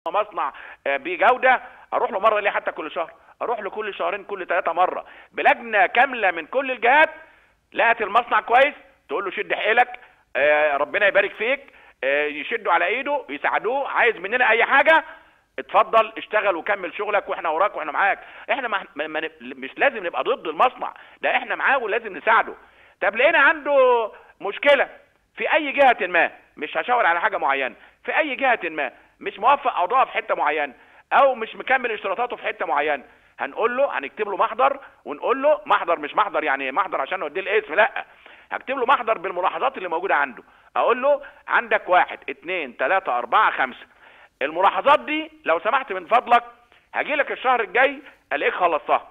مصنع آه، بجوده اروح له مره ليه حتى كل شهر اروح له كل شهرين كل ثلاثه مره بلجنه كامله من كل الجهات لقت المصنع كويس تقول له شد حيلك آه، ربنا يبارك فيك آه، يشدوا على ايده يساعدوه عايز مننا اي حاجه اتفضل اشتغل وكمل شغلك واحنا وراك واحنا معاك احنا ما ما- ما- مش لازم نبقى ضد المصنع ده احنا معاه ولازم نساعده طب لقينا عنده مشكله في اي جهه ما مش هشاور على حاجه معينه في اي جهه ما مش موفق اوضاعه في حته معينه او مش مكمل اشتراطاته في حته معينه هنقول له هنكتب له محضر ونقول له محضر مش محضر يعني محضر عشان نوديه الاسم لا هكتب له محضر بالملاحظات اللي موجوده عنده اقول له عندك واحد اتنين تلاته اربعه خمسه الملاحظات دي لو سمحت من فضلك هجي لك الشهر الجاي الاقيك خلصتها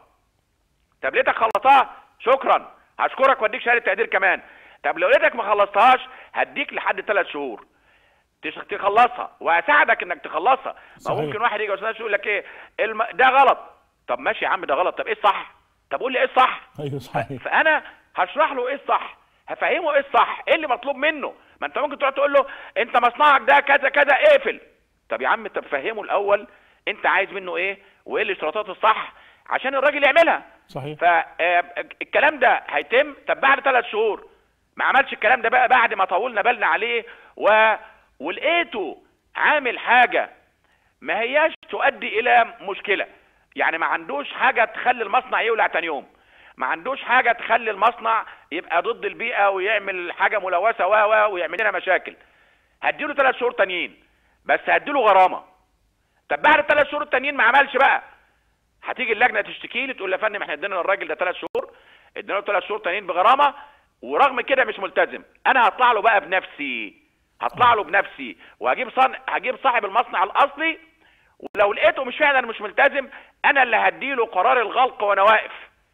طب لقيتك خلصتها شكرا هشكرك واديك شهاده تقدير كمان طب لو لقيتك ما خلصتهاش هديك لحد ثلاث شهور تش- تخلصها وهساعدك انك تخلصها ما صحيح. ممكن واحد يجي يا استاذ يقول لك ايه الم... ده غلط طب ماشي يا عم ده غلط طب ايه الصح طب قول لي ايه الصح ايوه صحيح فانا هشرح له ايه الصح هفهمه ايه الصح ايه اللي مطلوب منه ما انت ممكن تقعد تقول له انت مصنعك ده كذا كذا اقفل طب يا عم طب فهمه الاول انت عايز منه ايه وايه الاشتراطات الصح عشان الراجل يعملها صحيح فالكلام ده هيتم طب بعد ثلاث شهور ما عملش الكلام ده بقى بعد ما طولنا بالنا عليه و... ولقيته عامل حاجه ما هياش تؤدي الى مشكله يعني ما عندوش حاجه تخلي المصنع يولع تاني يوم ما عندوش حاجه تخلي المصنع يبقى ضد البيئه ويعمل حاجه ملوثه و و ويعمل لنا مشاكل هديله ثلاث شهور تانيين بس هديله غرامه طب بعد الثلاث شهور التانيين ما عملش بقى هتيجي اللجنه تشتكي لي تقول لي يا فندم احنا ادينا للراجل ده ثلاث شهور ادينا له ثلاث شهور تانيين بغرامه ورغم كده مش ملتزم انا هطلع له بقى بنفسي هطلع له بنفسي وهجيب صن... هجيب صاحب المصنع الاصلي ولو لقيته مش فعلا مش ملتزم انا اللي هديله قرار الغلق وانا واقف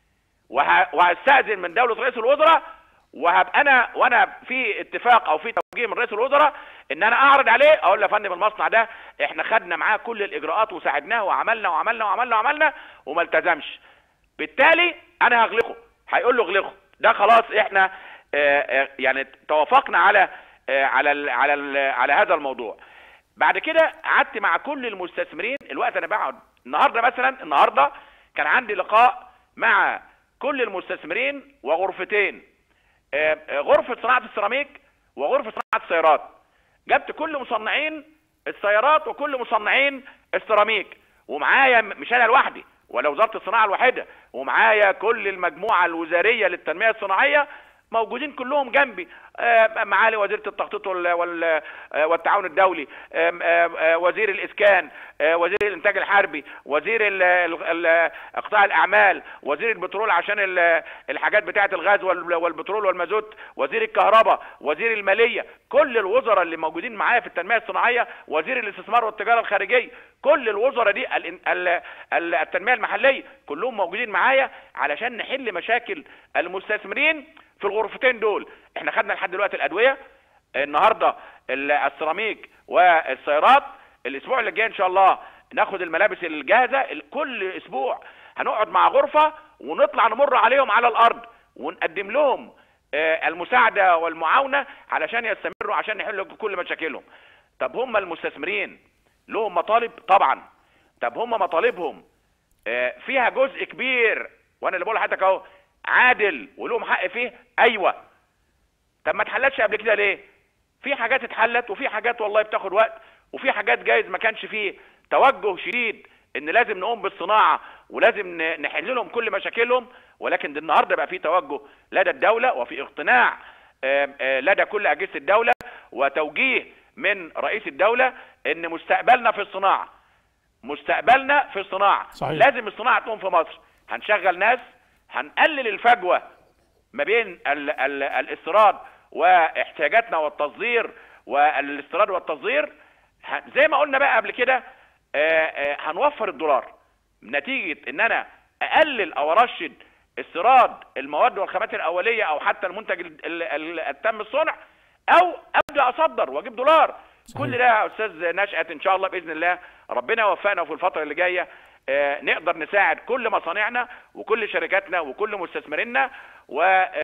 وه... وهستاذن من دوله رئيس الوزراء وهبقى انا وانا في اتفاق او في توجيه من رئيس الوزراء ان انا اعرض عليه اقول له يا فندم المصنع ده احنا خدنا معاه كل الاجراءات وساعدناه وعملنا وعملنا وعملنا وعملنا وما التزمش بالتالي انا هغلقه هيقول له اغلقه ده خلاص احنا آه، آه، يعني توافقنا على آه، على ال على ال على هذا الموضوع بعد كده قعدت مع كل المستثمرين الوقت انا بقعد النهارده مثلا النهارده كان عندي لقاء مع كل المستثمرين وغرفتين آه، آه، غرفه صناعه السيراميك وغرفه صناعه السيارات جبت كل مصنعين السيارات وكل مصنعين السيراميك ومعايا م- مش انا لوحدي ولا وزاره الصناعه الواحده ومعايا كل المجموعه الوزاريه للتنميه الصناعيه موجودين كلهم جنبي آه، معالي وزيره التخطيط وال- وال- آه، والتعاون الدولي آم، آم، آه، وزير الاسكان آه، وزير الانتاج الحربي وزير ال- ال- ال- قطاع الاعمال وزير البترول عشان ال- الحاجات بتاعه الغاز وال- والبترول والمازوت وزير الكهرباء وزير الماليه كل الوزراء اللي موجودين معايا في التنميه الصناعيه وزير الاستثمار والتجاره الخارجيه كل الوزراء دي ال- ال- ال- التنميه المحليه كلهم موجودين معايا علشان نحل مشاكل المستثمرين في الغرفتين دول احنا خدنا لحد دلوقتي الادويه النهارده ال- السيراميك والسيارات الاسبوع اللي جاي ان شاء الله ناخد الملابس الجاهزه ال- كل اسبوع هنقعد مع غرفه ونطلع نمر عليهم على الارض ونقدم لهم آه، المساعده والمعاونه علشان يستمروا عشان نحل كل مشاكلهم طب هم المستثمرين لهم مطالب طبعا طب هم مطالبهم آه، فيها جزء كبير وانا اللي بقول لحضرتك اهو عادل ولهم حق فيه ايوه طب ما اتحلتش قبل كده ليه في حاجات اتحلت وفي حاجات والله بتاخد وقت وفي حاجات جايز ما كانش فيه توجه شديد ان لازم نقوم بالصناعه ولازم ن- نحل لهم كل مشاكلهم ولكن ده النهارده بقى في توجه لدى الدوله وفي اقتناع آم، آه، لدى كل اجهزه الدوله وتوجيه من رئيس الدوله ان مستقبلنا في الصناعه مستقبلنا في الصناعه صحيح. لازم الصناعه تقوم في مصر هنشغل ناس هنقلل الفجوه ما بين ال ال الاستيراد واحتياجاتنا والتصدير والاستيراد والتصدير ه- زي ما قلنا بقى قبل كده آه، آه، هنوفر الدولار نتيجه ان انا اقلل او ارشد استيراد المواد والخامات الاوليه او حتى المنتج ال- ال- ال- التم الصنع او ابدا اصدر واجيب دولار صحيح. كل ده يا استاذ نشأت ان شاء الله باذن الله ربنا يوفقنا وفي الفتره اللي جايه آه، نقدر نساعد كل مصانعنا وكل شركاتنا وكل مستثمرينا و